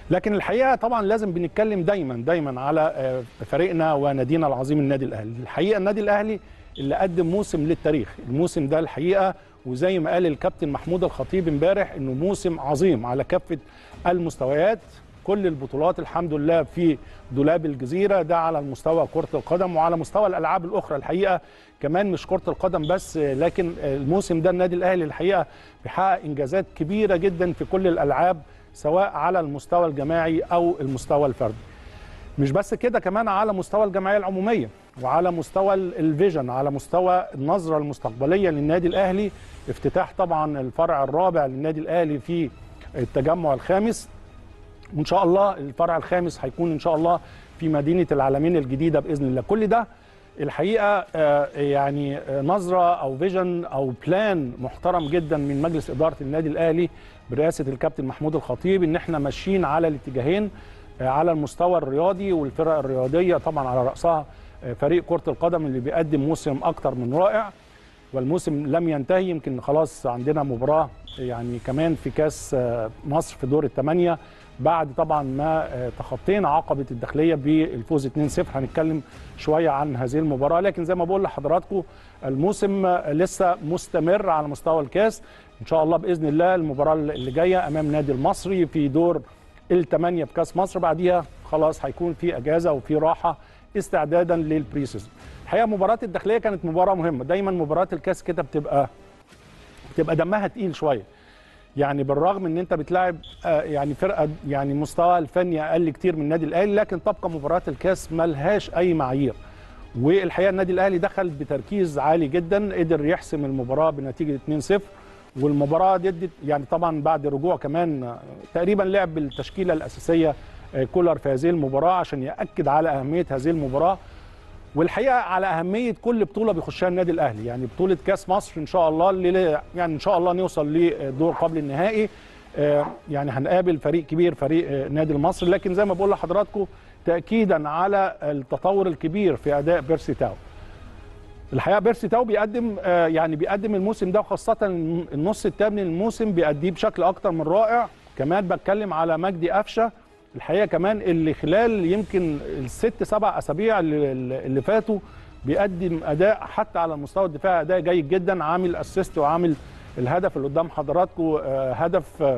لكن الحقيقه طبعا لازم بنتكلم دايما دايما على آه، فريقنا ونادينا العظيم النادي الاهلي الحقيقه النادي الاهلي اللي قدم موسم للتاريخ الموسم ده الحقيقه وزي ما قال الكابتن محمود الخطيب امبارح انه موسم عظيم على كافه المستويات كل البطولات الحمد لله في دولاب الجزيره ده على المستوى كره القدم وعلى مستوى الالعاب الاخرى الحقيقه كمان مش كره القدم بس لكن الموسم ده النادي الاهلي الحقيقه بيحقق انجازات كبيره جدا في كل الالعاب سواء على المستوى الجماعي او المستوى الفردي مش بس كده كمان على مستوى الجمعيه العموميه وعلى مستوى ال- الفيجن على مستوى النظره المستقبليه للنادي الاهلي افتتاح طبعا الفرع الرابع للنادي الاهلي في التجمع الخامس وان شاء الله الفرع الخامس هيكون ان شاء الله في مدينه العالمين الجديده باذن الله كل ده الحقيقه آه، يعني آه، نظره او فيجن او بلان محترم جدا من مجلس اداره النادي الاهلي برئاسه الكابتن محمود الخطيب ان احنا ماشيين على الاتجاهين آه، على المستوى الرياضي والفرق الرياضيه طبعا على راسها آه، فريق كره القدم اللي بيقدم موسم اكتر من رائع والموسم لم ينتهي يمكن خلاص عندنا مباراه يعني كمان في كاس آه، مصر في دور الثمانيه بعد طبعا ما آه، تخطينا عقبه الداخليه بالفوز 2-0 هنتكلم شويه عن هذه المباراه لكن زي ما بقول لحضراتكم الموسم آه، لسه مستمر على مستوى الكاس ان شاء الله باذن الله المباراه اللي جايه امام نادي المصري في دور الثمانيه في كاس مصر بعديها خلاص هيكون في اجازه وفي راحه استعدادا للبري سيزون الحقيقه مباراه الداخليه كانت مباراه مهمه دايما مباراه الكاس كده بتبقى بتبقى دمها تقيل شويه يعني بالرغم ان انت بتلاعب آه، يعني فرقه يعني مستوى الفني اقل كتير من النادي الاهلي لكن تبقى مباراه الكاس ملهاش اي معايير والحقيقه النادي الاهلي دخل بتركيز عالي جدا قدر يحسم المباراه بنتيجه 2-0 والمباراه دي ادت يعني طبعا بعد رجوع كمان آه، تقريبا لعب بالتشكيله الاساسيه آه، كولر في هذه المباراه عشان ياكد على اهميه هذه المباراه والحقيقه على اهميه كل بطوله بيخشها النادي الاهلي يعني بطوله كاس مصر ان شاء الله اللي يعني ان شاء الله نوصل لدور قبل النهائي آه، يعني هنقابل فريق كبير فريق آه، نادي المصري لكن زي ما بقول لحضراتكم تاكيدا على التطور الكبير في اداء بيرسي تاو الحقيقه بيرسي تاو بيقدم آه، يعني بيقدم الموسم ده وخاصه النص الثاني من الموسم بيأديه بشكل اكتر من رائع كمان بتكلم على مجدي قفشه الحقيقه كمان اللي خلال يمكن الست سبع اسابيع اللي, اللي فاتوا بيقدم اداء حتى على المستوى الدفاعي اداء جيد جدا عامل اسيست وعامل الهدف اللي قدام حضراتكم آه، هدف آه،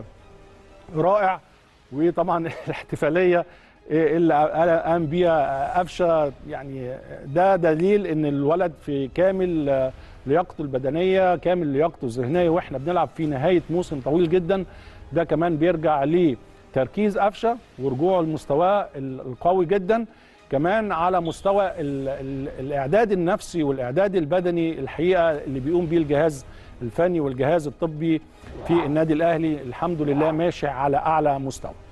رائع وطبعا الاحتفاليه اللي قام بيها قفشه يعني ده دليل ان الولد في كامل آه، لياقته البدنيه كامل لياقته الذهنيه واحنا بنلعب في نهايه موسم طويل جدا ده كمان بيرجع لتركيز قفشه ورجوعه لمستواه ال- القوي جدا كمان على مستوى ال ال الاعداد النفسي والاعداد البدني الحقيقه اللي بيقوم بيه الجهاز الفني والجهاز الطبي في النادي الاهلي الحمد لله ماشي على اعلى مستوى